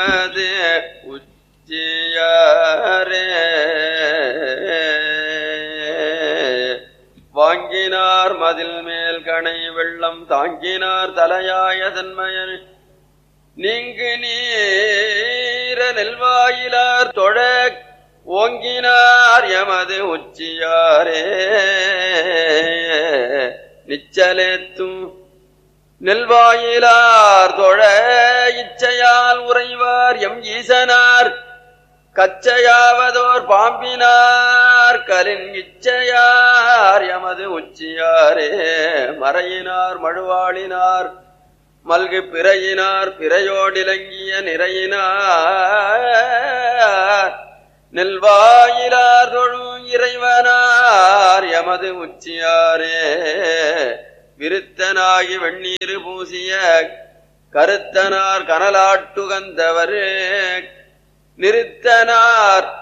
அது உச்சியாரே வாங்கினார் மதில் மேல் கணை வெள்ளம் தாங்கினார் தலையாய தன்மையன் நீங்கு நீர நெல்வாயிலார் தொழ ஓங்கினார் எமது உச்சியாரே நிச்சலேத்தும் நெல்வாயிலார் தொழ இச்சையால் உறைவார் எம் ஈசனார் கச்சையாவதோர் பாம்பினார் கலின் இச்சையார் எமது உச்சியாரே மறையினார் மழுவாளினார் மல்கு பிறையினார் பிறையோடிலங்கிய நிறையினார் நெல்வாயிலார் தொழும் இறைவனார் எமது உச்சியாரே விருத்தனாகி வெண்ணீர் பூசிய கருத்தனார் கனலாட்டுகந்தவர் நிறுத்தனார்